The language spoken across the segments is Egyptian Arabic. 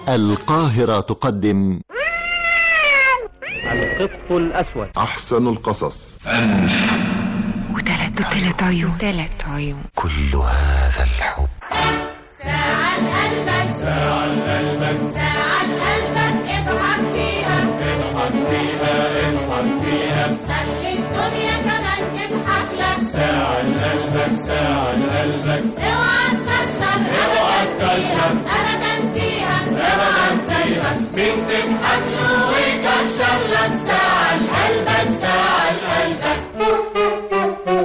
القاهرة تقدم القط الأسود أحسن القصص وتلات وتلات عيون تلات عيون كل هذا الحب ساعة لقلبك ساعة لقلبك ساعة لقلبك اضحك فيها اضحك فيها اضحك فيها خلي الدنيا كمان تضحك لك ساعة لقلبك ساعة لقلبك اوعى تكشر اوعى تكشر ابدا فيها اوعى تكشر مين تضحك له ويكشر لك ساعة لقلبك ساعة لقلبك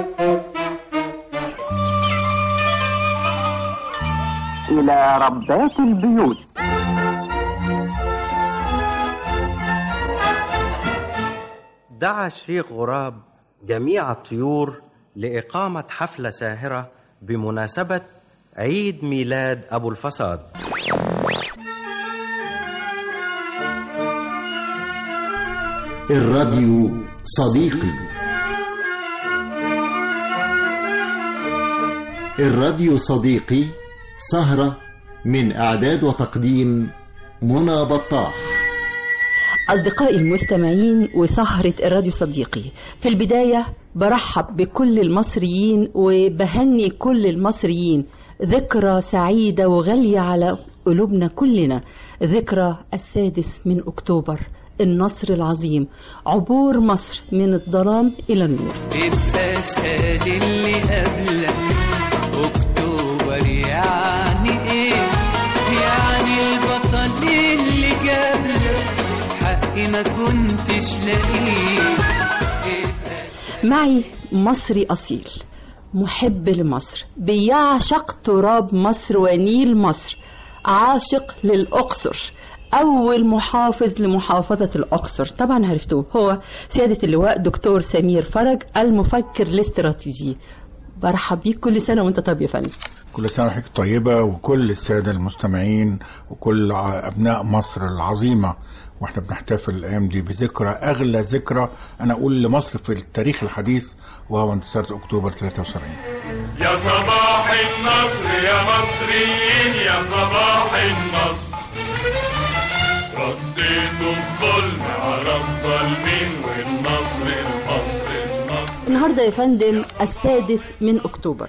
إلى ربات البيوت دعا الشيخ غراب جميع الطيور لإقامة حفلة ساهرة بمناسبة عيد ميلاد أبو الفساد الراديو صديقي الراديو صديقي سهرة من إعداد وتقديم منى بطاح أصدقائي المستمعين وسهرة الراديو صديقي في البداية برحب بكل المصريين وبهني كل المصريين ذكرى سعيدة وغالية على قلوبنا كلنا ذكرى السادس من أكتوبر النصر العظيم عبور مصر من الظلام إلى النور تبقى سال اللي قبلك اكتوبر يعني ايه يعني البطل اللي جابلك حقي ما كنتش لاقيه معي مصري أصيل محب لمصر بيعشق تراب مصر ونيل مصر عاشق للأقصر أول محافظ لمحافظة الأقصر طبعا عرفتوه هو سيادة اللواء دكتور سمير فرج المفكر الاستراتيجي برحب بيك كل سنة وانت طيب يا فندم كل سنة وحضرتك طيبة وكل السادة المستمعين وكل ع- أبناء مصر العظيمة واحنا بنحتفل الأيام دي بذكرى أغلى ذكرى أنا أقول لمصر في التاريخ الحديث وهو انتصار أكتوبر 73 يا صباح النصر يا مصريين يا صباح النصر رديتوا الظلم على الظالمين والنصر النصر النصر النهاردة يا فندم السادس من أكتوبر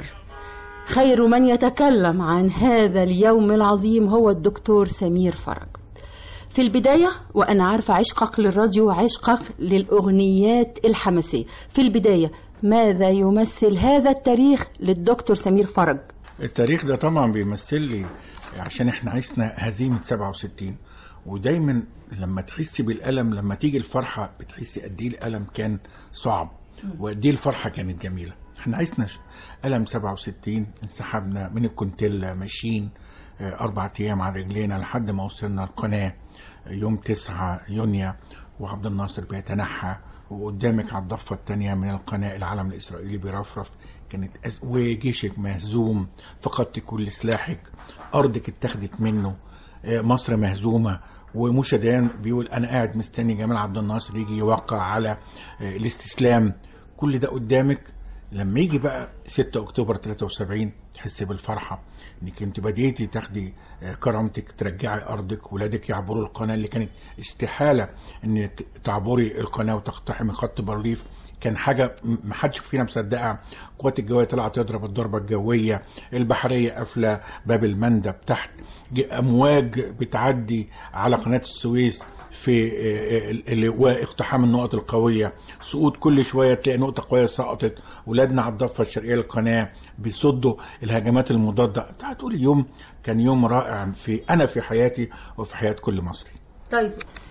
خير من يتكلم عن هذا اليوم العظيم هو الدكتور سمير فرج في البداية وأنا عارفة عشقك للراديو وعشقك للأغنيات الحماسية في البداية ماذا يمثل هذا التاريخ للدكتور سمير فرج التاريخ ده طبعا بيمثل لي عشان احنا عشنا هزيمة 67 ودايما لما تحسي بالألم لما تيجي الفرحة بتحسي قد ايه الألم كان صعب وقد ايه الفرحة كانت جميلة احنا عشنا ش- ألم 67 انسحبنا من الكونتيلا ماشيين آه، أربع أيام على رجلينا لحد ما وصلنا القناة يوم 9 يونيو وعبد الناصر بيتنحى وقدامك على الضفة التانية من القناة العلم الإسرائيلي بيرفرف كانت أز... وجيشك مهزوم فقدت كل سلاحك أرضك اتخذت منه آه، مصر مهزومة وموشا ديان بيقول أنا قاعد مستني جمال عبد الناصر يجي يوقع على آه، الاستسلام كل ده قدامك لما يجي بقى 6 اكتوبر 73 تحس بالفرحه انك انت بديتي تاخدي آه، كرامتك ترجعي ارضك ولادك يعبروا القناه اللي كانت استحاله انك تعبري القناه وتقتحمي خط بارليف كان حاجه م- محدش فينا مصدقها القوات الجويه طلعت تضرب الضربه الجويه البحريه قافله باب المندب تحت ج- امواج بتعدي على قناه السويس في آه، آه، اللي هو اقتحام النقط القوية سقوط كل شوية تلاقي نقطة قوية سقطت ولادنا على الضفة الشرقية للقناة بيصدوا الهجمات المضادة هتقول يوم كان يوم رائع في أنا في حياتي وفي حياة كل مصري طيب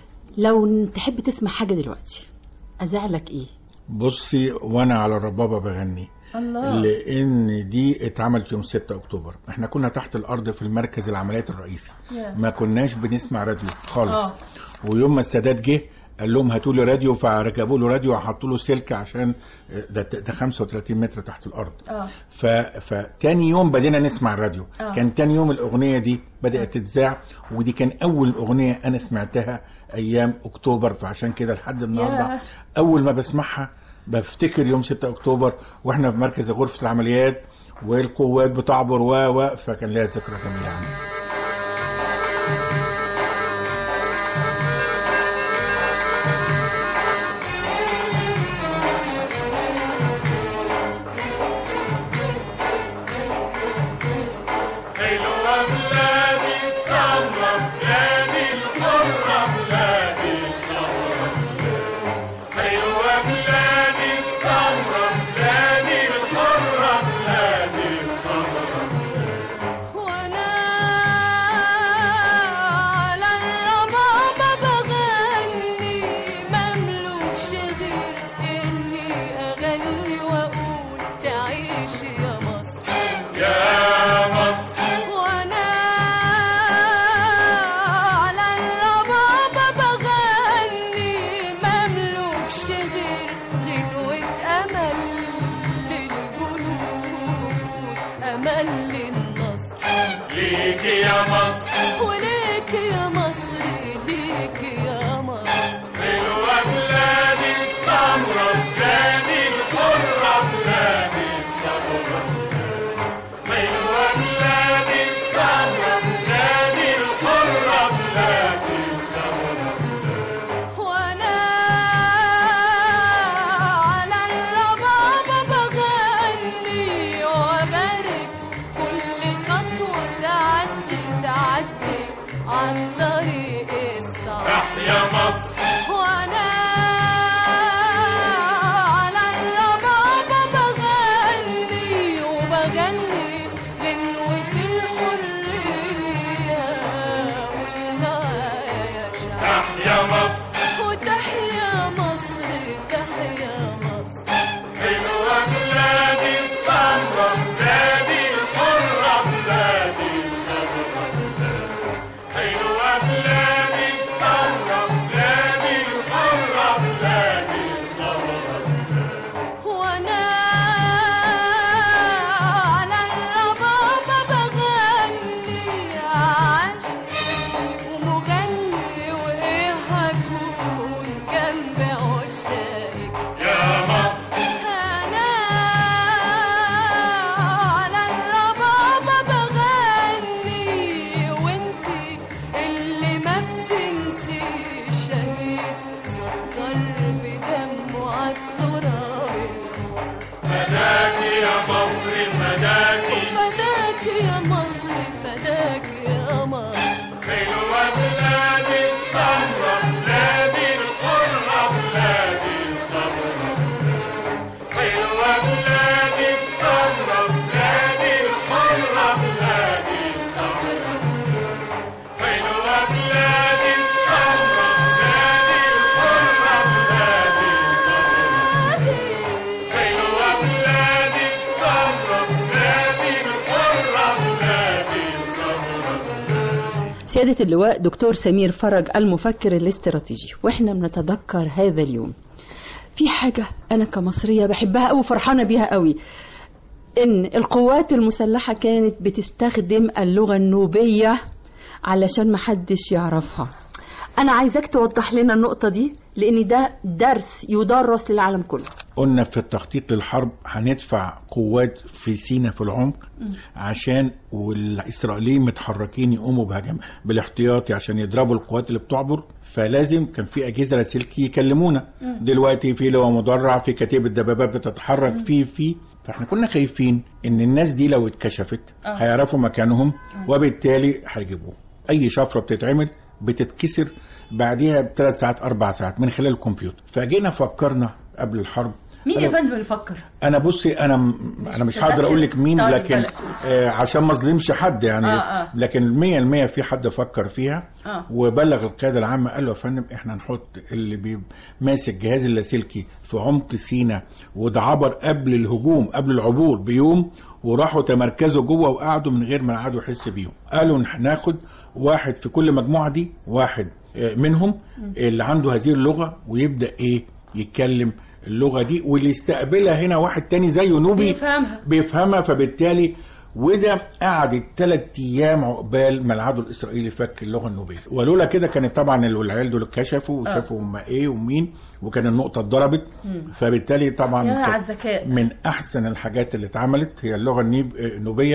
لو تحب تسمع حاجة دلوقتي أزعلك إيه بصي وأنا على الربابة بغني الله لان دي اتعملت يوم 6 اكتوبر احنا كنا تحت الارض في المركز العمليات الرئيسي ما كناش بنسمع راديو خالص ويوم ما السادات جه قال لهم هاتوا لي راديو فركبوا له راديو وحطوا له سلك عشان ده, ده 35 متر تحت الارض اه ف... فتاني يوم بدينا نسمع الراديو آه. كان تاني يوم الاغنيه دي بدات تتذاع ودي كان اول اغنيه انا سمعتها ايام اكتوبر فعشان كده لحد النهارده ياه. اول ما بسمعها بفتكر يوم 6 اكتوبر واحنا في مركز غرفه العمليات والقوات بتعبر و و فكان لها ذكرى جميله عندي بلادي الحرة بلادي الثورة حلوة بلادي الثورة بلادي الحرة بلادي الثورة وانا على الربابة بغني مملوكش غير اني اغني واقول تعيش يا مصر يا مصر وانا على الربابة بغني مملوكش غير غنوة امل للجنود امل للنصر ليك يا مصر وليك يا مصر ليك يا مصر حلوة بلادي السمرة بلادي الحرة بلادي الثورة حلوة بلادي السمرة بلادي الحرة بلادي الثورة وانا على الربابة بغني وبارك كل خطوة تعدي تعدي عن طريق الصعب تحيا مصر وانا على الربابة بغني وبغني غنوة الحرية والمعايا يا شعب تحيا مصر وتحيا مصر تحيا مصر حلوة بلادي السمرة بلادي الحرة بلادي الثورة حلوة بلادي السمرة بلادي الحرة بلادي الثورة وانا على الربابة بغني عاشق ومغني وايه هكون جنب عشاقك يا مصر انا على الربابة بغني وانتي اللي ما بتنسيش شهيد سكر بدمه عالتراب فداك يا مصر فداك فداك يا مصر فداك يا مصر حلوة بلادي السمرة بلادي الحرة بلادي الثورة حلوة بلادي السمرة بلادي الحرة بلادي الثورة حلوة بلادي السمرة بلادي الحرة بلادي الثورة حلوة بلادي السمرة بلادي الحرة بلادي الثورة سيادة اللواء دكتور سمير فرج المفكر الاستراتيجي واحنا بنتذكر هذا اليوم في حاجة أنا كمصرية بحبها أوي وفرحانة بيها أوي إن القوات المسلحة كانت بتستخدم اللغة النوبية علشان محدش يعرفها أنا عايزاك توضح لنا النقطة دي لأن ده درس يدرس للعالم كله قلنا في التخطيط للحرب هندفع قوات في سينا في العمق عشان والاسرائيليين متحركين يقوموا بهجم بالاحتياطي عشان يضربوا القوات اللي بتعبر فلازم كان في اجهزه لاسلكي يكلمونا دلوقتي في لواء مدرع في كتيبه دبابات بتتحرك في في فاحنا كنا خايفين ان الناس دي لو اتكشفت هيعرفوا مكانهم وبالتالي هيجيبوه اي شفره بتتعمل بتتكسر بعديها بثلاث ساعات اربع ساعات من خلال الكمبيوتر فجينا فكرنا قبل الحرب مين يا قالوا- فندم يفكر؟ انا بصي انا م- انا مش هقدر اقول لك مين طيب لكن بلاش. آه عشان ما اظلمش حد يعني آه، آه. لكن المية المية في حد فكر فيها آه. وبلغ القياده العامه قال له يا فندم احنا نحط اللي بي- ماسك جهاز اللاسلكي في عمق سينا وده عبر قبل الهجوم قبل العبور بيوم وراحوا تمركزوا جوه وقعدوا من غير ما العدو يحس بيهم قالوا هناخد واحد في كل مجموعه دي واحد آه، منهم اللي عنده هذه اللغه ويبدا ايه يتكلم اللغه دي واللي يستقبلها هنا واحد تاني زيه نوبي بيفهمها. بيفهمها فبالتالي وده قعدت ثلاث ايام عقبال ما العدو الاسرائيلي فك اللغه النوبيه ولولا كده كانت طبعا العيال دول اتكشفوا وشافوا هم ايه ومين وكان النقطه اتضربت فبالتالي طبعا يا كانت على الذكاء. من احسن الحاجات اللي اتعملت هي اللغه النيب- النوبيه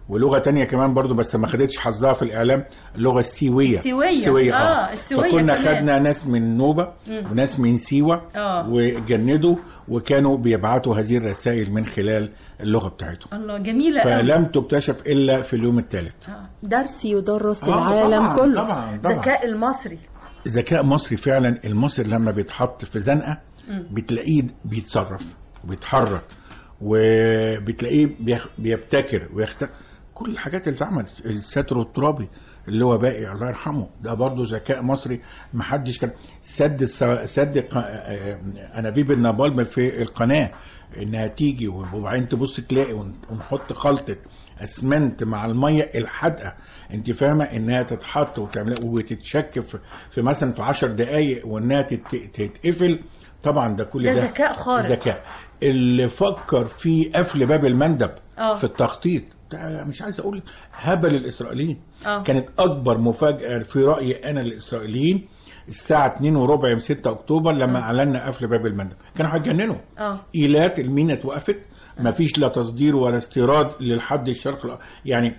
ولغه تانية كمان برضو بس ما خدتش حظها في الاعلام اللغه السيويه السيوية. السيوية آه، السيوية فكنا كمان. خدنا ناس من نوبه مم. وناس من سيوه اه وجندوا وكانوا بيبعتوا هذه الرسائل من خلال اللغه بتاعتهم الله جميلة قوي. فلم تكتشف الا في اليوم الثالث آه. درس يدرس آه، للعالم طبعاً، كله طبعا طبعا ذكاء المصري ذكاء مصري فعلا المصري لما بيتحط في زنقه مم. بتلاقيه بيتصرف وبيتحرك وبتلاقيه بيخ- بيبتكر ويختار كل الحاجات اللي اتعملت الستر الترابي اللي هو باقي الله يرحمه ده برضه ذكاء مصري محدش كان سد السو... سد ق- آه، انابيب النابالم في القناه انها تيجي وبعدين تبص تلاقي ون- ونحط خلطه اسمنت مع الميه الحادقه انت فاهمه انها تتحط وتعمل وتتشك في, في مثلا في 10 دقائق وانها تت... تتقفل طبعا ده كل ده ده ذكاء خارق. ذكاء اللي فكر في قفل باب المندب آه. في التخطيط ده مش عايز اقول هبل الاسرائيليين آه. كانت اكبر مفاجاه في رايي انا للاسرائيليين الساعه 2 وربع يوم 6 اكتوبر لما اعلنا قفل باب المندب كانوا هيتجننوا اه ايلات المينا اتوقفت ما فيش لا تصدير ولا استيراد للحد الشرق الأ- يعني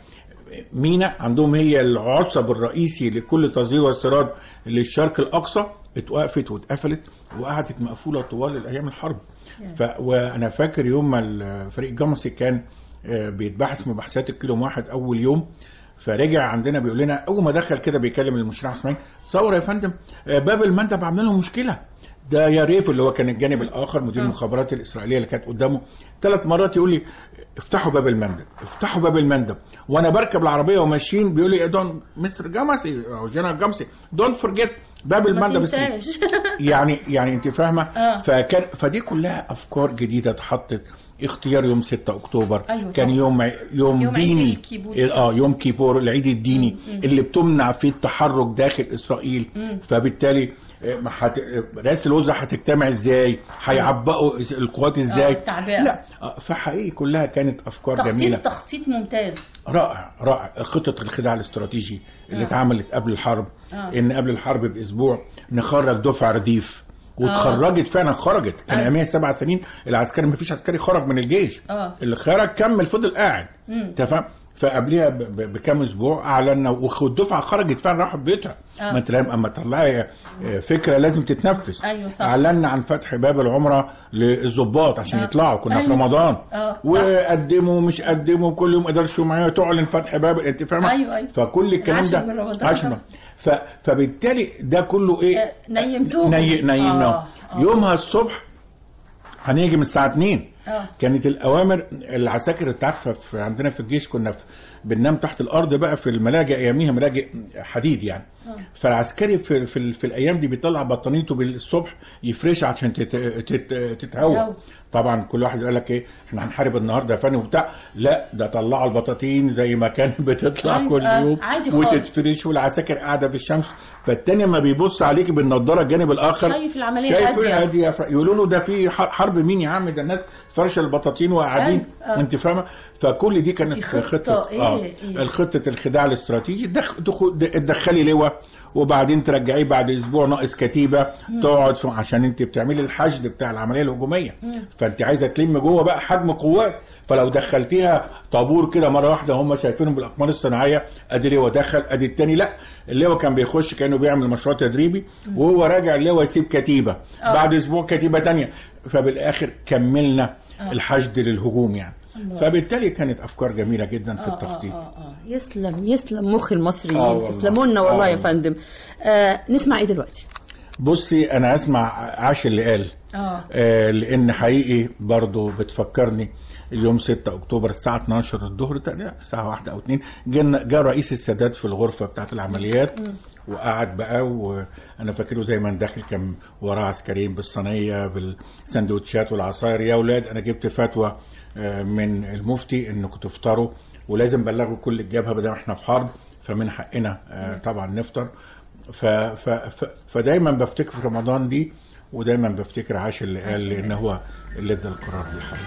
مينا عندهم هي العصب الرئيسي لكل تصدير واستيراد للشرق الاقصى اتوقفت واتقفلت وقعدت مقفوله طوال الايام الحرب ف وانا فاكر يوم ما الفريق الجمصي كان آه، بيتبحث مباحثات الكيلو واحد اول يوم فرجع عندنا بيقول لنا اول ما دخل كده بيكلم المشرع اسماعيل تصور يا فندم آه، باب المندب عامل لهم مشكله ده يا ريف اللي هو كان الجانب الاخر مدير آه. المخابرات الاسرائيليه اللي كانت قدامه ثلاث مرات يقول لي افتحوا باب المندب افتحوا باب المندب وانا بركب العربيه وماشيين بيقول لي دون مستر جامسي او جنرال جامسي دونت فورجيت باب ما المندب تنساش يعني يعني انت فاهمه آه. فكان فدي كلها افكار جديده اتحطت اختيار يوم 6 اكتوبر أيوة كان طبعا. يوم يوم, يوم عيد ديني الكيبور. اه يوم كيبور العيد الديني مم. اللي بتمنع فيه التحرك داخل اسرائيل مم. فبالتالي آه، ما حت... آه، رئاسه الوزراء هتجتمع ازاي هيعبقوا القوات ازاي آه، التعبئة. لا آه، فحقيقي كلها كانت افكار جميله تخطيط تخطيط ممتاز رائع رائع خطة الخداع الاستراتيجي اللي آه. اتعملت قبل الحرب آه. ان قبل الحرب باسبوع نخرج دفع رديف واتخرجت فعلا خرجت كان أيوة. اياميها سبع سنين العسكري ما فيش عسكري خرج من الجيش اه اللي خرج كمل فضل قاعد مم. انت فاهم فقبلها ب- ب- بكام اسبوع اعلنا والدفعه خرجت فعلا راحت بيتها آه. ما انت لازم- اما تطلعي آه، فكره لازم تتنفذ ايوه صح اعلنا عن فتح باب العمره للظباط عشان آه. يطلعوا كنا في أيوة. رمضان اه صح. وقدموا مش قدموا كل يوم اداره الشمعيه تعلن فتح باب انت فاهمه أيوة، أيوة. فكل الكلام العاشر ده من رمضان. عشرة ف... فبالتالي ده كله ايه آه، نيمتوهم ني... نيمناهم آه، آه. يومها الصبح هنيجي من الساعه 2 اه كانت الاوامر العساكر انت عارفه في عندنا في الجيش كنا في بننام تحت الارض بقى في الملاجئ اياميها ملاجئ حديد يعني آه. فالعسكري في في, في الايام دي بيطلع بطانيته بالصبح يفرشها عشان تت... تت... تتهوى تتهوى. طبعا كل واحد يقول لك ايه احنا هنحارب النهارده يا فندم وبتاع لا ده طلعوا البطاطين زي ما كان بتطلع أيوة، كل آه، يوم عادي خالص. وتتفرش والعساكر قاعده في الشمس فالتاني ما بيبص عليك بالنضاره الجانب الاخر شايف العملية شايف هادية. هاديه ف- يقولوا له ده في ح- حرب مين يا عم ده الناس فرشه البطاطين وقاعدين أيوة، آه. انت فاهمه فكل دي كانت دي خطة خطه إيه، اه إيه. الخطه الخداع الاستراتيجي دخ... دخل... د- تدخلي لواء وبعدين ترجعيه بعد اسبوع ناقص كتيبه تقعد في... عشان انت بتعملي الحشد بتاع العمليه الهجوميه مم. فانت عايزه تلم جوه بقى حجم قوات فلو دخلتيها طابور كده مره واحده هم شايفينهم بالاقمار الصناعيه ادي لواء دخل ادي التاني لا اللواء كان بيخش كانه بيعمل مشروع تدريبي وهو راجع اللواء يسيب كتيبه آه. بعد اسبوع كتيبه تانية فبالاخر كملنا آه. الحشد للهجوم يعني الله. فبالتالي كانت افكار جميله جدا في آه، التخطيط آه، آه، آه. يسلم يسلم مخ المصريين آه والله. تسلموا لنا والله آه يا والله. فندم آه نسمع ايه دلوقتي بصي انا اسمع عاش اللي قال اه آه لان حقيقي برضو بتفكرني اليوم 6 اكتوبر الساعه 12 الظهر تقريبا الساعه 1 او 2 جاء جاء رئيس السادات في الغرفه بتاعت العمليات وقعد بقى وانا فاكره دايما داخل كان وراه عسكريين بالصينيه بالسندوتشات والعصاير يا اولاد انا جبت فتوى آه، من المفتي انكم تفطروا ولازم بلغوا كل الجبهه بدل ما احنا في حرب فمن حقنا آه، طبعا نفطر ف ف ف فدايما بفتكر في رمضان دي ودايما بفتكر عاش اللي قال لان هو اللي ادى القرار بالحرب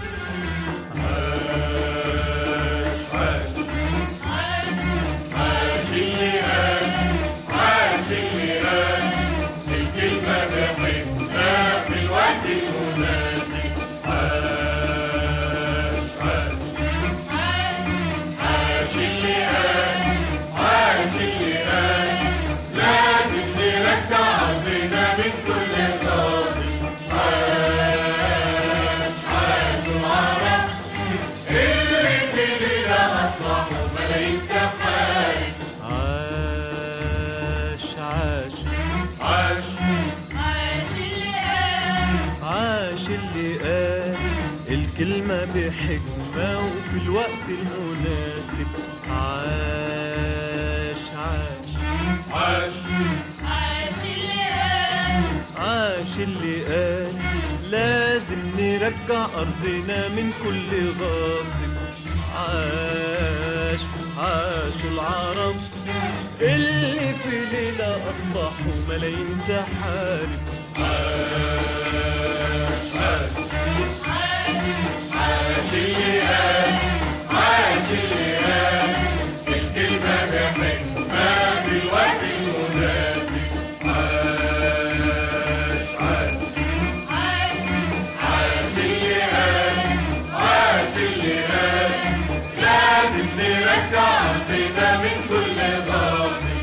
عاش اللي قال عاش اللي قال الكلمة بحبها في الوقت المناسب عاش عاش عاش الكلمة بحكمة وفي الوقت المناسب عاش عاش عاش عاش اللي قال عاش اللي قال لازم نرجع أرضنا من كل غاصب عاش عاش العرب اللي في ليلة أصبحوا ملايين تحارب عاش عاش عاش اللي قال عاش اللي قال الكلمة بحكمة في الوقت المناسب عاش عاش عاش اللي قال عاش اللي قال لازم نرجع أرضنا من كل غاصب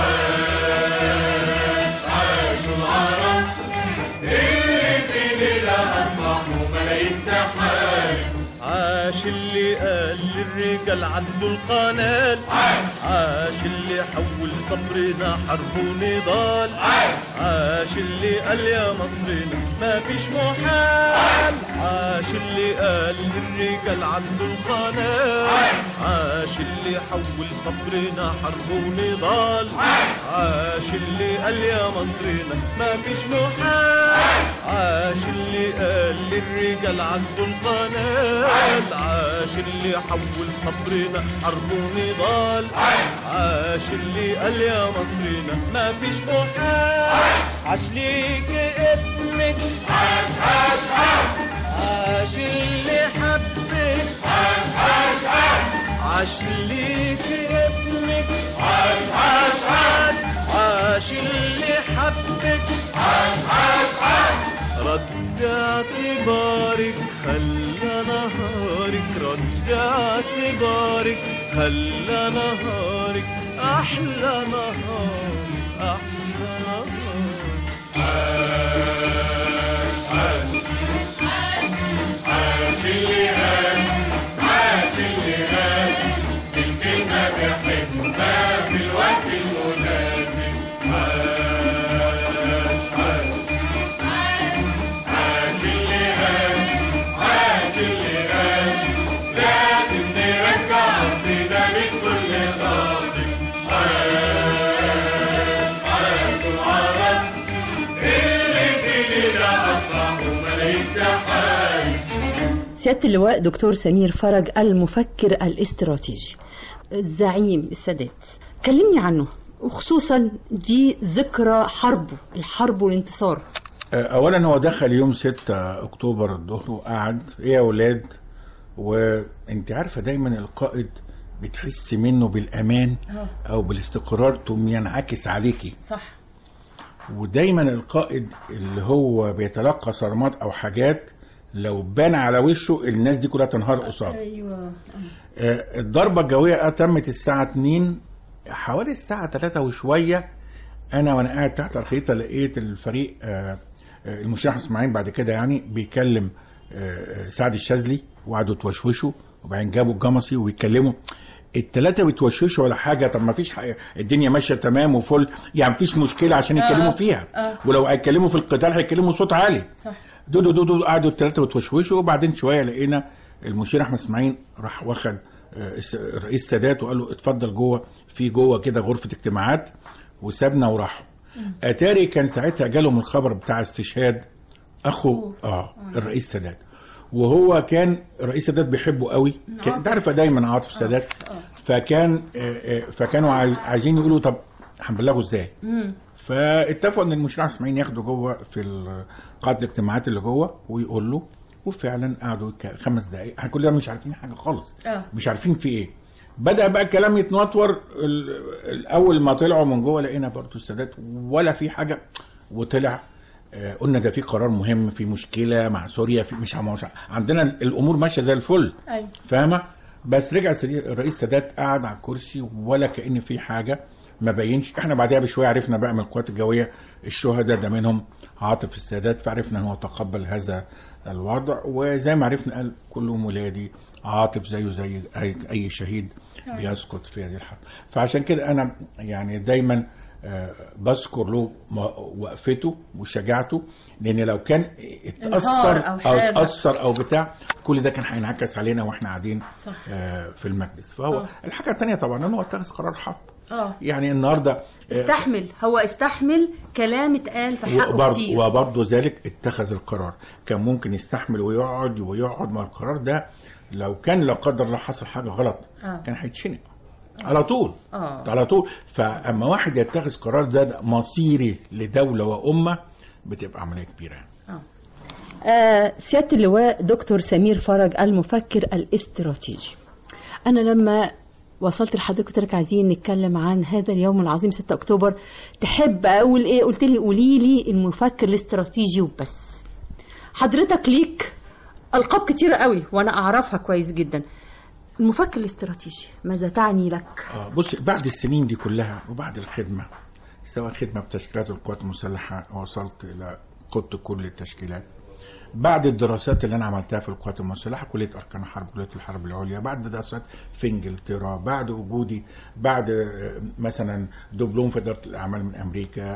عاش عاش العرب اللي في ليلة أصبحوا ملايين تحارب عاش اللي قال للرجال عدوا القنال عاش عاش اللي حول صبرنا حرب ونضال عاش عاش اللي قال يا مصرنا ما فيش محال عاش اللي قال للرجال عدوا القنال عاش اللي حول صبرنا حرب ونضال عاش اللي قال يا مصرنا ما فيش محال عاش اللي قال للرجال عدوا القنال عاش اللي حول صبرنا حرب ونضال عاش اللي قال يا مصرنا ما فيش محال عاش ليك ابنك عاش عاش عاش عاش اللي حبك عاش عاش عاش عاش ليك ابنك عاش عاش عاش عاش اللي حبك عاش عاش عاش رد اعتبارك خلى نهارك رد اعتبارك خلى نهارك احلى نهار احلى نهار عاش عاش عاش اللي قال عاش اللي قال الكلمة بحكمة في الوقت المناسب عاش عاش عاش اللي قال عاش اللي قال لازم نرجع أرضنا من كل غاصب عاش عاش العرب اللي في ليلة أصبحوا ملايين تحارب سيادة اللواء دكتور سمير فرج المفكر الاستراتيجي الزعيم السادات كلمني عنه وخصوصا دي ذكرى حربه الحرب والانتصار اولا هو دخل يوم 6 اكتوبر الظهر وقعد ايه يا اولاد وانت عارفه دايما القائد بتحس منه بالامان او بالاستقرار ثم ينعكس عليكي صح ودايما القائد اللي هو بيتلقى صرامات او حاجات لو بان على وشه الناس دي كلها تنهار قصاده ايوه آه، الضربة الجوية تمت الساعة 2 حوالي الساعة 3 وشوية أنا وأنا قاعد تحت الخريطة لقيت الفريق آه، آه، المشير أحمد إسماعيل بعد كده يعني بيكلم آه، آه، سعد الشاذلي وقعدوا يتوشوشوا وبعدين جابوا الجمصي ويتكلموا التلاتة بيتوشوشوا ولا حاجة طب ما فيش حاجة الدنيا ماشية تمام وفل يعني مفيش مشكلة عشان يتكلموا آه. فيها آه. ولو هيتكلموا في القتال هيتكلموا صوت عالي صح دودو دودو قعدوا الثلاثه وتوشوشوا وبعدين شويه لقينا المشير احمد اسماعيل راح واخد آه، الس- الرئيس سادات وقال له اتفضل جوه في جوه كده غرفه اجتماعات وسابنا وراحوا اتاري كان ساعتها جالهم الخبر بتاع استشهاد اخو اه الرئيس سادات وهو كان الرئيس سادات بيحبه قوي كان انت عارفه دايما عاطف سادات فكان آه، آه، فكانوا عاي- عايزين يقولوا طب هنبلغه ازاي امم فاتفقوا ان المشير احمد اسماعيل ياخده جوه في ال- قاعه الاجتماعات اللي جوه ويقول له وفعلا قعدوا ك- خمس دقائق احنا كلنا مش عارفين حاجه خالص اه مش عارفين في ايه بدا بقى الكلام يتنطور ال- الاول ما طلعوا من جوه لقينا برضه السادات ولا في حاجه وطلع آه، قلنا ده في قرار مهم في مشكله مع سوريا في مش مش عندنا الامور ماشيه زي الفل ايوه فاهمه بس رجع سري- الرئيس سادات قعد على الكرسي ولا كأن في حاجه ما بينش احنا بعدها بشويه عرفنا بقى من القوات الجويه الشهداء ده منهم عاطف السادات فعرفنا ان هو تقبل هذا الوضع وزي ما عرفنا قال كلهم ولادي عاطف زيه زي اي أي شهيد بيسقط في هذه الحرب فعشان كده انا يعني دايما آه، بذكر له ما- وقفته وشجاعته لان لو كان اتاثر انهار أو او حاجة. اتاثر او بتاع كل ده كان هينعكس علينا واحنا قاعدين صح. آه، في المجلس فهو آه. الحاجه الثانيه طبعا انه اتخذ قرار حق اه يعني النهارده آه، استحمل هو استحمل كلام اتقال في حقه وبرضه كتير وبرضه ذلك اتخذ القرار كان ممكن يستحمل ويقعد ويقعد مع القرار ده لو كان لا قدر الله حصل حاجه غلط آه. كان هيتشنق على طول اه على طول فاما واحد يتخذ قرار ده مصيري لدوله وامه بتبقى عمليه كبيره آه سيادة اللواء دكتور سمير فرج المفكر الاستراتيجي أنا لما وصلت لحضرتك قلت لك عايزين نتكلم عن هذا اليوم العظيم 6 أكتوبر تحب أقول إيه قلت لي قولي لي المفكر الاستراتيجي وبس حضرتك ليك ألقاب كتيرة قوي وأنا أعرفها كويس جدا المفكر الاستراتيجي ماذا تعني لك؟ آه، بص بعد السنين دي كلها وبعد الخدمة سواء خدمة في تشكيلات القوات المسلحة وصلت إلى قدت كل التشكيلات بعد الدراسات اللي أنا عملتها في القوات المسلحة كلية أركان الحرب كلية الحرب العليا بعد دراسات في إنجلترا بعد وجودي بعد آه، مثلا دبلوم في إدارة الأعمال من أمريكا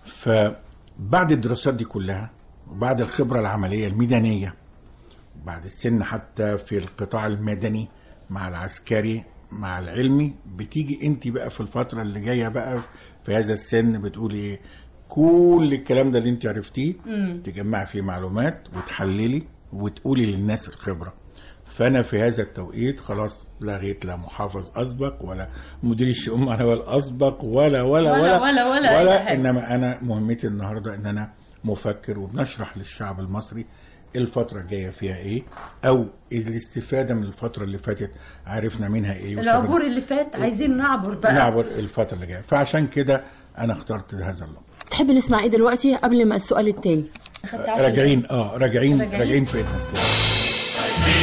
فبعد الدراسات دي كلها وبعد الخبرة العملية الميدانية بعد السن حتى في القطاع المدني مع العسكري مع العلمي بتيجي انت بقى في الفترة اللي جاية بقى في هذا السن بتقولي ايه كل الكلام ده اللي انت عرفتيه مم. تجمعي فيه معلومات وتحللي وتقولي للناس الخبرة فانا في هذا التوقيت خلاص لغيت لا محافظ اسبق ولا مدير الشؤون المعنويه الاسبق ولا ولا ولا- ولا ولا- ولا أي ولا حاجة. انما انا مهمتي النهارده ان انا مفكر وبنشرح للشعب المصري الفترة الجاية فيها ايه او الاستفادة من الفترة اللي فاتت عرفنا منها ايه العبور اللي فات عايزين نعبر بقى نعبر الفترة اللي جاية فعشان كده انا اخترت هذا اللون تحب نسمع إيه دلوقتي قبل ما السؤال التاني؟ أخدت عشرة. راجعين اه راجعين راجعين؟ راجعين في الاسلام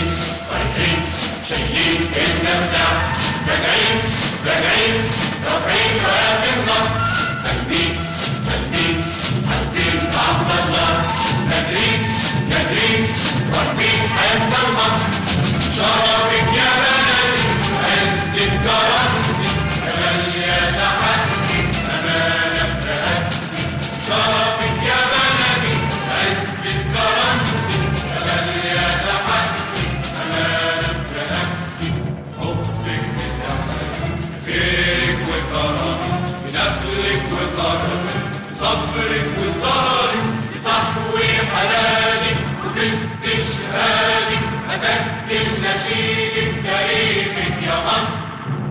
خيرك وكرم بنفلك وكرم صبرك وسهرك بصحو حلالك وفي استشهادك أسجل نشيدك تاريخك يا مصر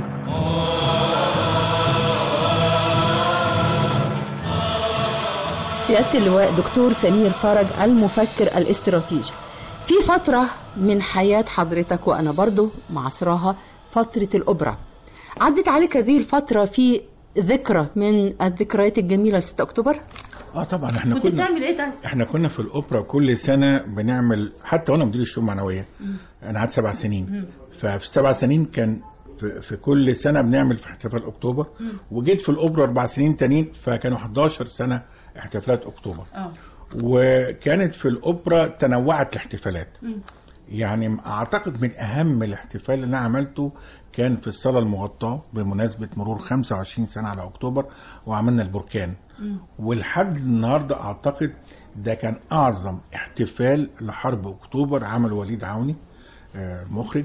سيادة اللواء دكتور سمير فرج المفكر الاستراتيجي في فترة من حياة حضرتك وأنا برضو معصرها فترة الأوبرا عدت عليك هذه الفترة في ذكرى من الذكريات الجميلة ل 6 أكتوبر اه طبعا احنا كنت كنا بتعمل ايه ده؟ احنا كنا في الاوبرا كل سنه بنعمل حتى وانا مدير الشؤون المعنويه انا قعدت سبع سنين ففي السبع سنين كان في, في كل سنه بنعمل في احتفال اكتوبر وجيت في الاوبرا اربع سنين تانيين فكانوا 11 سنه احتفالات اكتوبر اه وكانت في الاوبرا تنوعت الاحتفالات يعني اعتقد من اهم الاحتفال اللي انا عملته كان في الصاله المغطاه بمناسبه مرور 25 سنه على اكتوبر وعملنا البركان ولحد النهارده اعتقد ده كان اعظم احتفال لحرب اكتوبر عمل وليد عوني آه، المخرج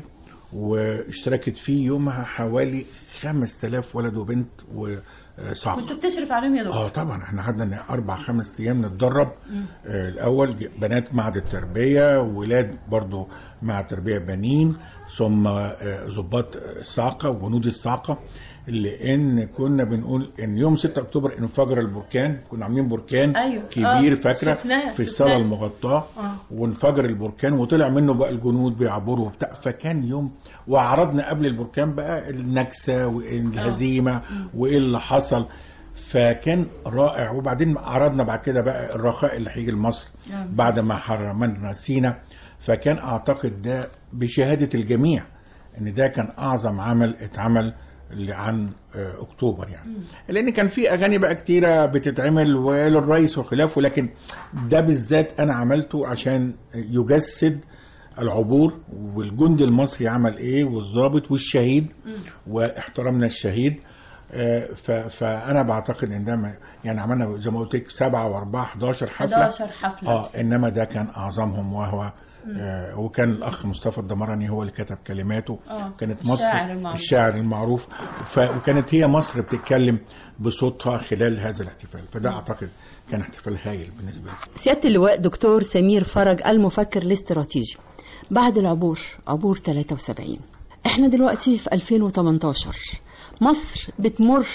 واشتركت فيه يومها حوالي 5000 ولد وبنت وصعب كنت بتشرف عليهم يا دكتور اه طبعا احنا قعدنا اربع خمس ايام نتدرب آه الاول ج- بنات معهد التربيه ولاد برضو مع تربيه بنين ثم آه، ضباط الصاعقه وجنود الصاعقه لان كنا بنقول ان يوم 6 اكتوبر انفجر البركان كنا عاملين بركان أيوة. كبير آه، فاكره شفناه، في الصاله شفناه. المغطاه آه. وانفجر البركان وطلع منه بقى الجنود بيعبروا وبتاع فكان يوم وعرضنا قبل البركان بقى النكسه والهزيمه وايه اللي حصل فكان رائع وبعدين عرضنا بعد كده بقى الرخاء اللي هيجي لمصر نعم. بعد ما حرمنا سينا فكان اعتقد ده بشهاده الجميع ان ده كان اعظم عمل اتعمل اللي عن آه، اكتوبر يعني لان كان في اغاني بقى كتيره بتتعمل وللرئيس وخلافه لكن ده بالذات انا عملته عشان يجسد العبور والجندي المصري عمل ايه والضابط والشهيد واحترمنا الشهيد آه، ف- فانا بعتقد ان ده ما- يعني عملنا زي ما قلت لك 7 و4 11 حفله 11 حفلة. اه انما ده كان اعظمهم وهو مم. آه وكان الاخ مصطفى الدمراني هو اللي كتب كلماته آه، كانت مصر الشاعر المعروف. الشاعر المعروف ف... وكانت هي مصر بتتكلم بصوتها خلال هذا الاحتفال فده اعتقد كان احتفال هايل بالنسبه لي سيادة اللواء دكتور سمير فرج المفكر الاستراتيجي بعد العبور عبور 73 احنا دلوقتي في 2018 مصر بتمر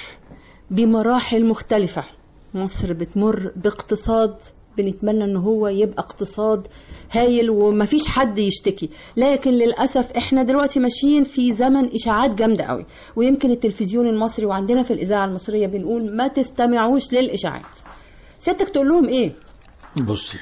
بمراحل مختلفة مصر بتمر باقتصاد بنتمنى ان هو يبقى اقتصاد هايل ومفيش حد يشتكي لكن للاسف احنا دلوقتي ماشيين في زمن اشاعات جامده قوي ويمكن التلفزيون المصري وعندنا في الاذاعه المصريه بنقول ما تستمعوش للاشاعات سيادتك تقول لهم ايه بصي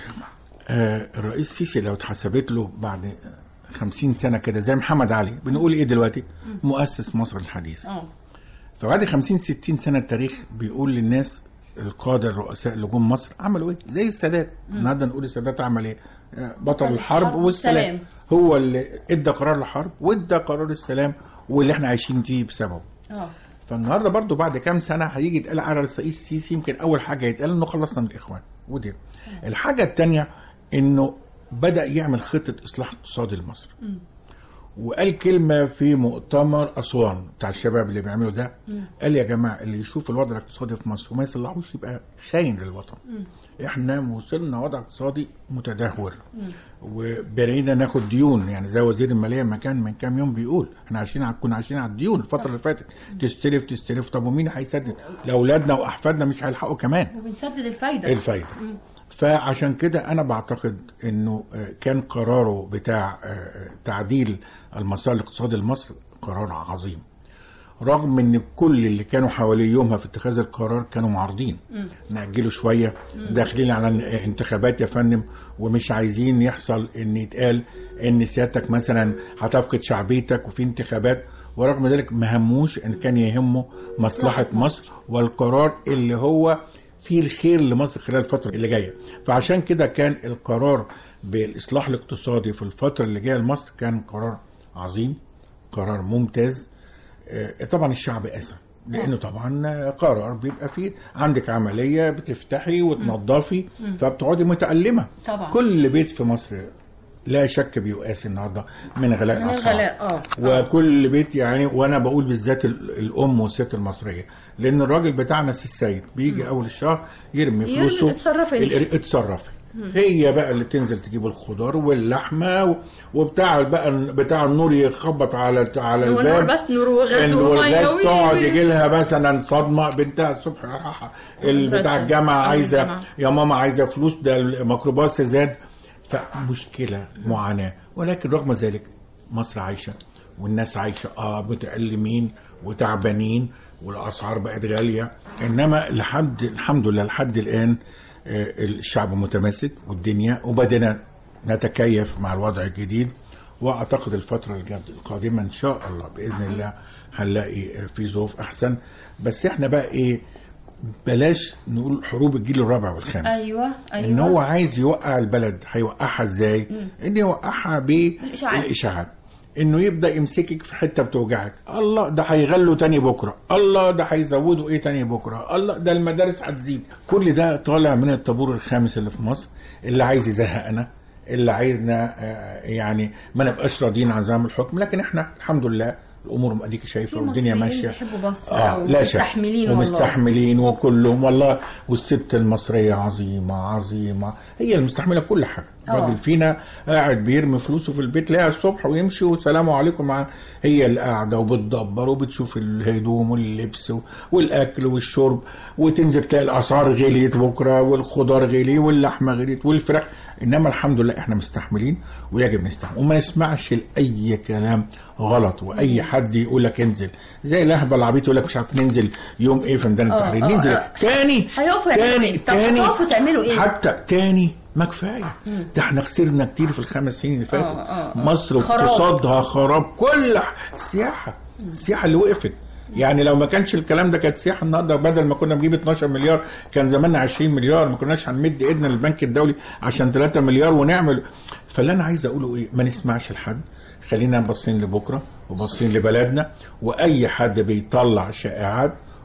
آه الرئيس السيسي لو اتحسبت له بعد خمسين سنة كده زي محمد علي بنقول ايه دلوقتي مؤسس مصر الحديث اه فبعد 50 60 سنة التاريخ بيقول للناس القادة الرؤساء اللي جم مصر عملوا ايه زي السادات النهارده نقول السادات عمل ايه آه، بطل الحرب والسلام والسلام. هو اللي ادى قرار الحرب وادى قرار السلام واللي احنا عايشين فيه بسببه اه فالنهارده برضو بعد كام سنه هيجي يتقال على الرئيس السيسي يمكن اول حاجه يتقال انه خلصنا من الاخوان ودي الحاجه الثانيه انه بدا يعمل خطه اصلاح اقتصادي لمصر وقال كلمه في مؤتمر اسوان بتاع الشباب اللي بيعملوا ده قال يا جماعه اللي يشوف الوضع الاقتصادي في مصر وما يصلحوش يبقى خاين للوطن احنا وصلنا وضع اقتصادي متدهور وبقينا ناخد ديون يعني زي وزير الماليه ما كان من كام يوم بيقول احنا عايشين على كنا عايشين على الديون الفتره اللي فاتت تستلف تستلف طب ومين هيسدد؟ لاولادنا واحفادنا مش هيلحقوا كمان وبنسدد الفايدة الفايده مم. فعشان كده انا بعتقد انه آه، كان قراره بتاع آه، تعديل المسار الاقتصادي لمصر قرار عظيم رغم ان كل اللي كانوا حواليه يومها في اتخاذ القرار كانوا معارضين مم. نأجله شوية داخلين على انتخابات يا فندم ومش عايزين يحصل ان يتقال ان سيادتك مثلا هتفقد شعبيتك وفي انتخابات ورغم ذلك ما هموش ان كان يهمه مصلحة مصر والقرار اللي هو فيه الخير لمصر خلال الفترة اللي جاية فعشان كده كان القرار بالإصلاح الاقتصادي في الفترة اللي جاية لمصر كان قرار عظيم قرار ممتاز آه، طبعا الشعب قاسى لانه طبعا قرار بيبقى فيه عندك عمليه بتفتحي وتنظفي مم. فبتقعدي متالمه طبعا كل بيت في مصر لا شك بيقاسي النهارده من غلاء من الاسعار الغلاء اه وكل بيت يعني وانا بقول بالذات ال- الام والست المصريه لان الراجل بتاعنا سي السيد بيجي اول الشهر يرمي يرمي فلوسه اتصرفي انت. ال- اتصرفي مم. هي بقى اللي تنزل تجيب الخضار واللحمه و- وبتاع بقى بتاع النور يخبط على على هو الباب نور بس نور وغاز وميه والغاز وي- تقعد وي- يجي لها مثلا صدمه بنتها الصبح رايحة ال- بتاع مدرسة. الجامعه أو عايزه الجامعة. يا ماما عايزه فلوس ده الميكروباص زاد فمشكله معاناه ولكن رغم ذلك مصر عايشه والناس عايشه اه متألمين وتعبانين والاسعار بقت غاليه انما لحد الحمد لله لحد الان آه، الشعب متماسك والدنيا وبدنا نتكيف مع الوضع الجديد واعتقد الفتره الجد- القادمه ان شاء الله باذن الله هنلاقي آه، في ظروف احسن بس احنا بقى ايه بلاش نقول حروب الجيل الرابع والخامس ايوه ايوه ان هو عايز يوقع البلد هيوقعها ازاي مم. ان يوقعها الإشاعات. بالاشاعات انه يبدا يمسكك في حته بتوجعك الله ده هيغلوا تاني بكره الله ده هيزودوا ايه تاني بكره الله ده المدارس هتزيد كل ده طالع من الطابور الخامس اللي في مصر اللي عايز يزهقنا اللي عايزنا آه، يعني ما نبقاش راضيين عن نظام الحكم لكن احنا الحمد لله الامور ما اديك شايفه في والدنيا مصريين ماشيه بيحبوا مصر اه لا شك ومستحملين والله ومستحملين وكلهم والله والست المصريه عظيمه عظيمه هي المستحمله كل حاجه آه. الراجل فينا قاعد بيرمي فلوسه في البيت لها الصبح ويمشي والسلام عليكم مع هي اللي قاعده وبتدبر وبتشوف الهدوم واللبس و- والاكل والشرب وتنزل تلاقي الاسعار غليت بكره والخضار غلي واللحمه غليت والفراخ انما الحمد لله احنا مستحملين ويجب نستحمل وما نسمعش لاي كلام غلط واي حد يقول لك انزل زي الاهبل العبيط يقول لك مش عارف ننزل يوم ايه في ميدان آه، التحرير آه، ننزل آه. تاني هيقفوا يعملوا تاني ايه؟ طب تاني هتقفوا تعملوا ايه؟ حتى تاني ما كفايه مم. ده احنا خسرنا كتير في الخمس سنين اللي فاتوا آه، آه، آه. مصر خراب. اقتصادها خراب كل ح- السياحه السياحه اللي وقفت يعني لو ما كانش الكلام ده كانت السياحه النهارده بدل ما كنا بنجيب 12 مليار كان زماننا 20 مليار ما كناش هنمد ايدنا للبنك الدولي عشان 3 مليار ونعمل فاللي انا عايز اقوله ايه ما نسمعش لحد خلينا باصين لبكره وباصين لبلدنا واي حد بيطلع شائعات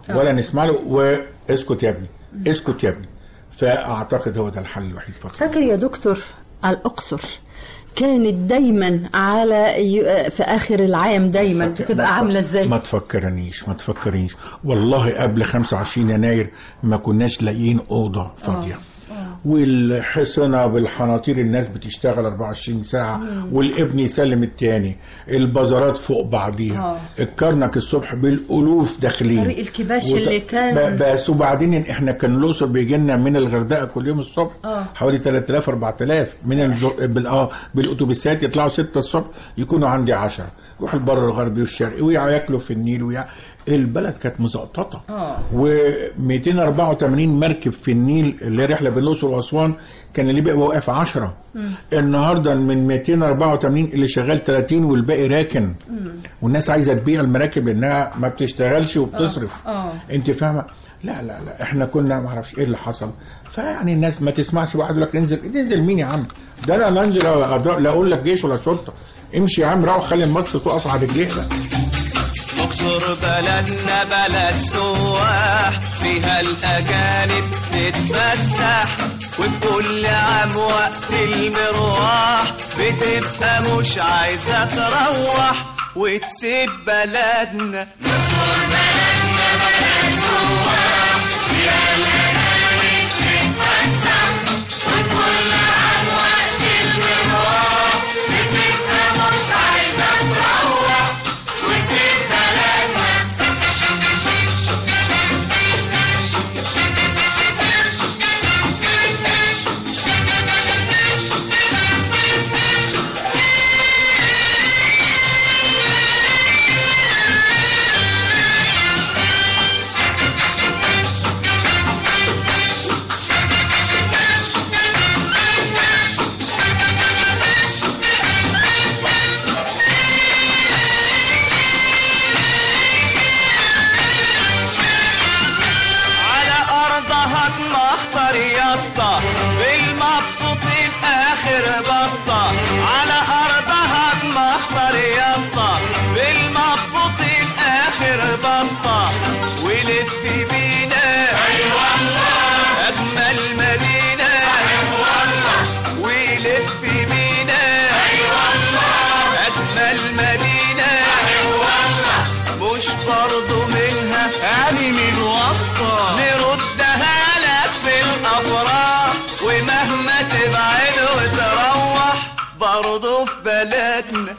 آه. ولا نسمع له واسكت يا ابني اسكت يا ابني فاعتقد هو ده الحل الوحيد فقط فاكر يا دكتور الأقصر كانت دايما على ي- في آخر العام دايما بتبقى عاملة ازاي ما تفكرنيش ما تفكرنيش والله قبل 25 يناير ما كناش لاقيين اوضه فاضيه والحصنة بالحناطير الناس بتشتغل 24 ساعة مم. والابن يسلم التاني البازارات فوق بعضيها آه. الكرنك الصبح بالألوف داخلين طريق الكباش وت- اللي كان ب- بس وبعدين احنا كان الأقصر بيجي لنا من الغردقة كل يوم الصبح اه حوالي 3000 4000 من الزو... بال... اه بالاتوبيسات يطلعوا 6 الصبح يكونوا عندي 10 يروحوا البر الغربي والشرقي وياكلوا في النيل ويا البلد كانت مزقططه اه و284 مركب في النيل اللي هي رحله بين الاقصر واسوان كان اللي بيبقى واقف 10 النهارده من 284 اللي شغال 30 والباقي راكن والناس عايزه تبيع المراكب لانها ما بتشتغلش وبتصرف اه انت فاهمه لا لا لا احنا كنا ما اعرفش ايه اللي حصل فيعني الناس ما تسمعش واحد يقول لك انزل ننزل مين يا عم ده انا لا انزل أضرب- لا اقول لك جيش ولا شرطه امشي يا عم روح خلي مصر تقف على رجليها الاقصر بلدنا بلد سواح فيها الاجانب تتفسح وفي كل عام وقت المروح بتبقى مش عايزه تروح وتسيب بلدنا على ارضها تمخطر يا اسطى بالمبسوطين اخر بسطة على ارضها تمخطر يا اسطى بالمبسوطين اخر بسطة ولف بينا اي والله اجمل مدينة اي والله ولف بينا اي والله اجمل مدينة اي والله مش برضو منها يعني من وسطة نردها لك في الأفراح ومهما تبعد وتروح برضو في بلدنا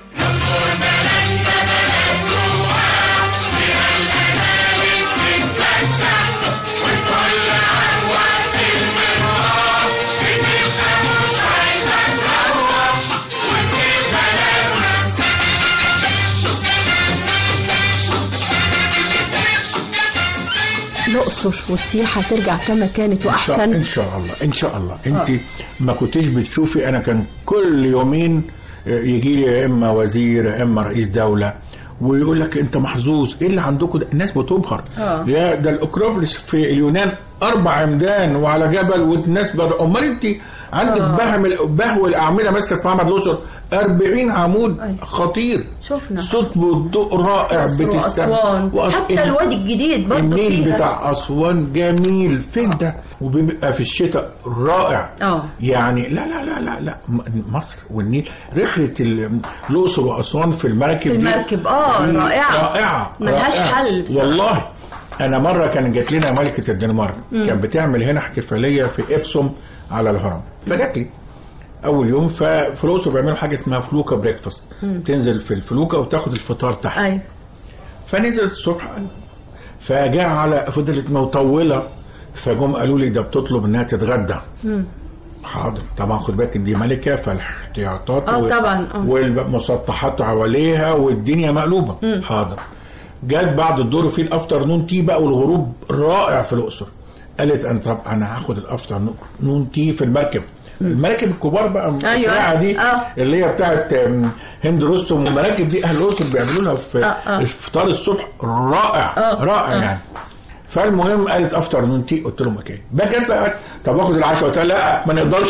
الأقصر والسياحة ترجع كما كانت ان وأحسن شاء الله ان شاء الله انت ما كنتش بتشوفي انا كان كل يومين يجي لي يا اما وزير يا اما رئيس دوله ويقول لك انت محظوظ ايه اللي عندكم ده الناس بتبهر آه. يا ده الاكروبوليس في اليونان اربع عمدان وعلى جبل والناس بر... امال انت عندك آه. بهم بهو الاعمده مثلا في معبد الاقصر 40 عمود خطير شفنا صوت والضوء رائع مصر وأسوان وأس- حتى الوادي الجديد برضه النيل فيها بتاع اسوان جميل فين ده وبيبقى في الشتاء رائع اه يعني لا لا لا لا لا م- مصر والنيل رحله ال- الاقصر واسوان في المركب في دي المركب اه دي رائعة رائعه ملهاش رائعة. حل بصراحة. والله انا مره كان جات لنا ملكه الدنمارك مم. كانت بتعمل هنا احتفاليه في ابسوم على الهرم فجات لي اول يوم ففي الاقصر بيعملوا حاجه اسمها فلوكا بريكفاست مم. تنزل في الفلوكه وتاخد الفطار تحت ايوه فنزلت الصبح فجاء على فضلت مطوله فجم قالوا لي ده بتطلب انها تتغدى مم. حاضر طبعا خد بالك دي ملكه فالاحتياطات اه وال- طبعا اه والمسطحات حواليها والدنيا مقلوبه مم. حاضر جت بعد الدور في الافتر نون تي بقى والغروب رائع في الاقصر قالت انا طب انا هاخد الافتر نون تي في المركب المراكب الكبار بقى المسرعه دي آه. اللي هي بتاعت آم، هند رستم والمراكب دي اهل الاقصر بيعملوا لها في آه، آه. الفطار الصبح رائع آه، رائع آه. يعني فالمهم قالت افتر نون تي قلت لهم اوكي بقى جت بقى طب اخد العشاء قلت لها لا ما نقدرش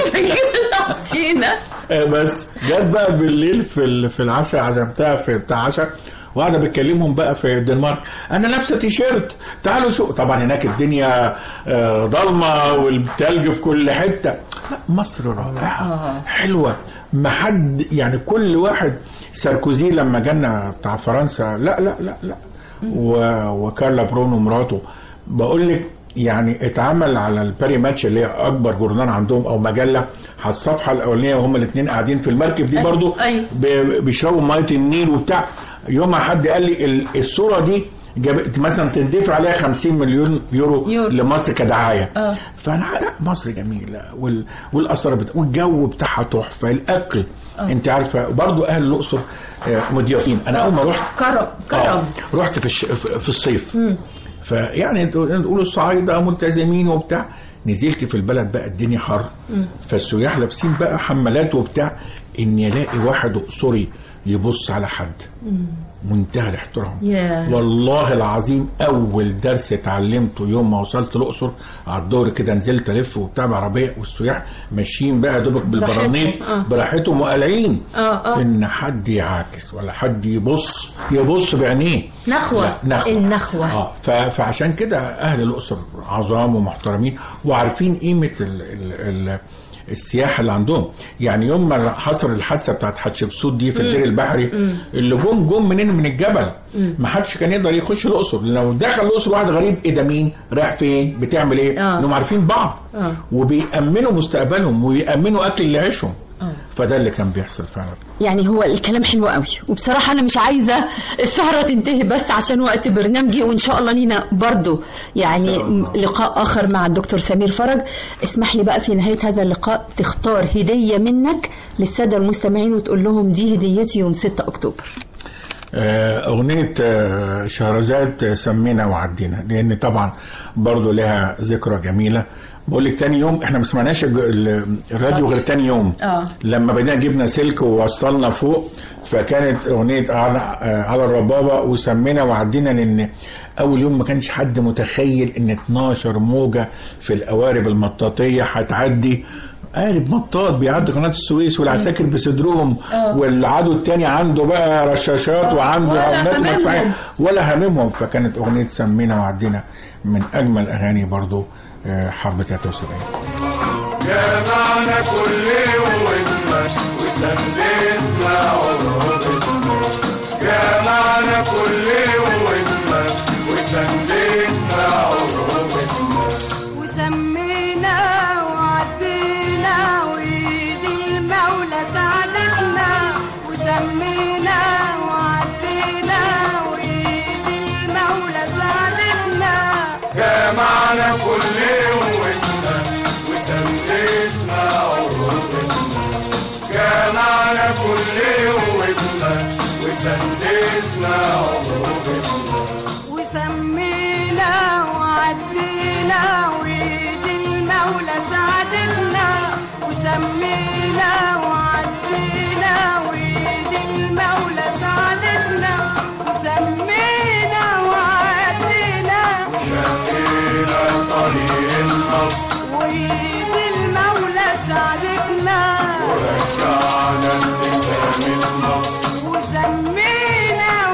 آه، بس جت بقى بالليل في ال- في العشاء عزمتها في بتاع عشاء وقاعده بتكلمهم بقى في الدنمارك انا لابسه تيشيرت تعالوا شوف طبعا هناك الدنيا آه، ضلمه والتلج في كل حته لا مصر رائعه حلوه ما حد يعني كل واحد ساركوزي لما جانا بتاع فرنسا لا لا لا لا و- وكارلا برونو مراته بقول لك يعني اتعمل على الباري ماتش اللي هي اكبر جورنال عندهم او مجله على الصفحه الاولانيه وهم الاثنين قاعدين في المركب دي برضو ب- بيشربوا ميه النيل وبتاع يومها حد قال لي ال- الصوره دي جابت مثلا تندفع عليها 50 مليون يورو, يورو. لمصر كدعايه اه فانا لا مصر جميله وال... والاثار بتا... والجو بتاعها تحفه الاكل آه. انت عارفه برضو اهل الاقصر آه، مضيافين انا اول ما رحت كرم كرم آه، رحت في الش... في في الصيف مم. فيعني تقولوا الصعايده ملتزمين وبتاع نزلت في البلد بقى الدنيا حر مم. فالسياح لابسين بقى حمالات وبتاع اني الاقي واحد اقصري يبص على حد مم. منتهى الاحترام ياه. والله العظيم اول درس اتعلمته يوم ما وصلت الاقصر على الظهر كده نزلت الف وبتاع بعربيه والسياح ماشيين بقى دوبك بالبرانيط براحتهم، آه. براحتهم وقالعين اه اه ان حد يعاكس ولا حد يبص يبص بعينيه نخوة لا، نخوة. النخوة اه ف- فعشان كده اهل الاقصر عظام ومحترمين وعارفين قيمه ال ال ال السياحه اللي عندهم يعني يوم ما حصل الحادثه بتاعت حتشبسوت دي في مم. الدير البحري مم. اللي جم جم منين من الجبل مم. ما حدش كان يقدر يخش الاقصر لو دخل الاقصر واحد غريب ايه ده مين رايح فين بتعمل ايه آه. انهم عارفين بعض اه وبيأمنوا مستقبلهم ويأمنوا اكل اللي عيشهم آه. فده اللي كان بيحصل فعلا يعني هو الكلام حلو قوي وبصراحة أنا مش عايزة السهرة تنتهي بس عشان وقت برنامجي وإن شاء الله لينا برضو يعني لقاء آخر مع الدكتور سمير فرج اسمح لي بقى في نهاية هذا اللقاء تختار هدية منك للسادة المستمعين وتقول لهم دي هديتي يوم 6 أكتوبر آه، أغنية آه، شهرزاد آه، سمينا وعدينا لأن طبعا برضو لها ذكرى جميلة بقول لك تاني يوم احنا ما سمعناش الج- ال- الراديو غير تاني يوم اه لما بدأنا جبنا سلك ووصلنا فوق فكانت أغنية على, آه، على الربابة وسمينا وعدينا لأن أول يوم ما كانش حد متخيل إن 12 موجة في القوارب المطاطية هتعدي قارب مطاط بيعدي قناة السويس والعساكر بصدرهم آه. والعدو التاني عنده بقى رشاشات وعنده ولا هرمات هممهم. ومدفعية ولا هممهم فكانت أغنية سمينا وعدينا من أجمل أغاني برضو آه، حرب 73 جمعنا كل قوتنا وسندنا عروضنا جمعنا كل قوتنا وسندنا عروضنا وسمينا وعدينا وإيد المولى ساعدتنا وسمينا وعدينا وإيد المولى ساعدتنا جمعنا كل قوتنا وسندنا عروضنا جمعنا كل قوتنا وسندنا عروضنا وسمينا وعدينا وإيد المولى ساعدتنا وسمينا وعدينا وإيد المولى ساعدتنا وسمينا وعدينا شقينا طريق النصر وإيد المولى ساعدتنا ورجعنا ابتسام النصر وسمينا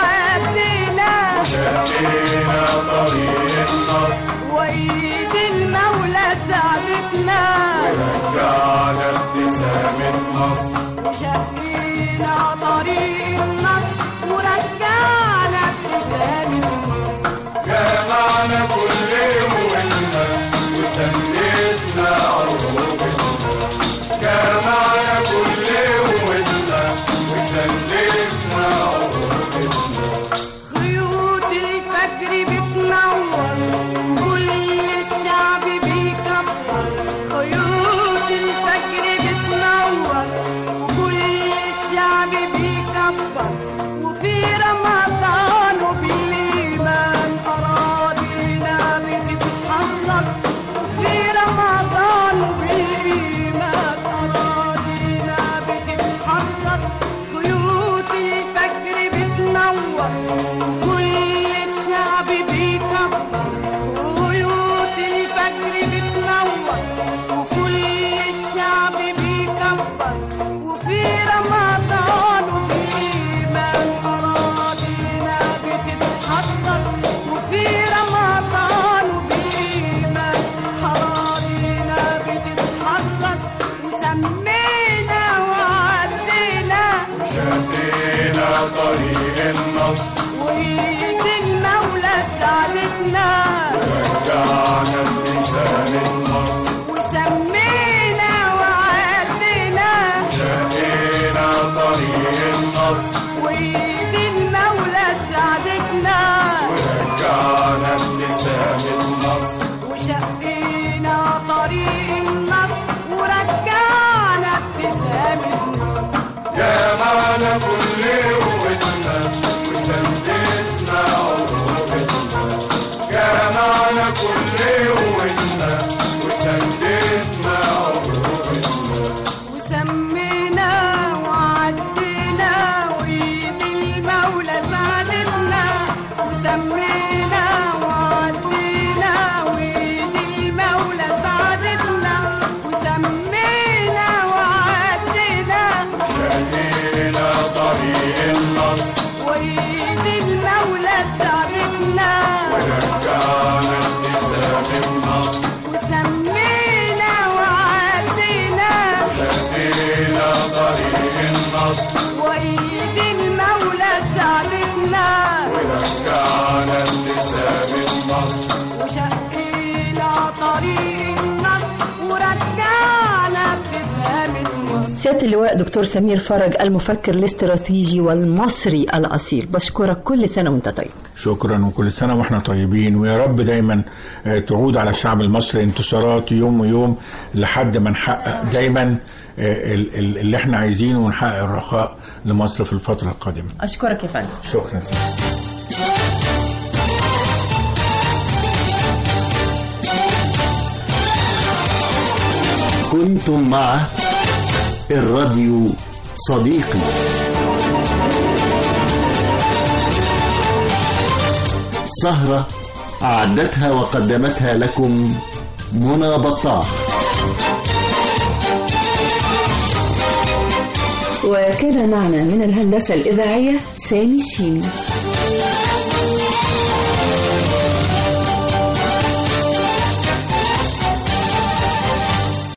وعدينا شقينا طريق النصر وإيد المولى ساعدتنا ورجعنا ابتسام النصر وشقينا طريق النصر ورجعنا ابتسام النصر جمعنا كل قوتنا وسندنا عروضنا جمعنا كل قوتنا وسندنا عروضنا خيوط الفجر بتنور كل الشعب بيكبر خيوط الفجر بتنور وكل الشعب بيكبر طريق النصر ورجعنا ابتسامة مصر جمعنا كل قوتنا وسندتنا عروبتنا جمعنا كل قوتنا وسندتنا عروبتنا وسمينا وعدينا وإيد المولى ساعدتنا وسمينا وعدينا وإيد المولى ساعدتنا وسمينا وعدينا شهينا طريق النصر وإيد المولى ساعدتنا ورجعنا ابتسام النصر وسمينا وعدينا شهينا طريق النصر وإيد المولى ساعدتنا ورجعنا ابتسام النصر وشقينا طريق النصر ورجعنا ابتسام النصر سيادة اللواء دكتور سمير فرج المفكر الاستراتيجي والمصري الأصيل بشكرك كل سنة وانت طيب شكرا وكل سنة واحنا طيبين ويا رب دايما آه، تعود على الشعب المصري انتصارات يوم ويوم لحد ما نحقق دايما آه، ال- ال- اللي احنا عايزينه ونحقق الرخاء لمصر في الفترة القادمة أشكرك يا فندم شكرا سيدي. كنتم مع الراديو صديقي سهرة أعدتها وقدمتها لكم منى بطاح وكان معنا من الهندسة الإذاعية سامي الشيمي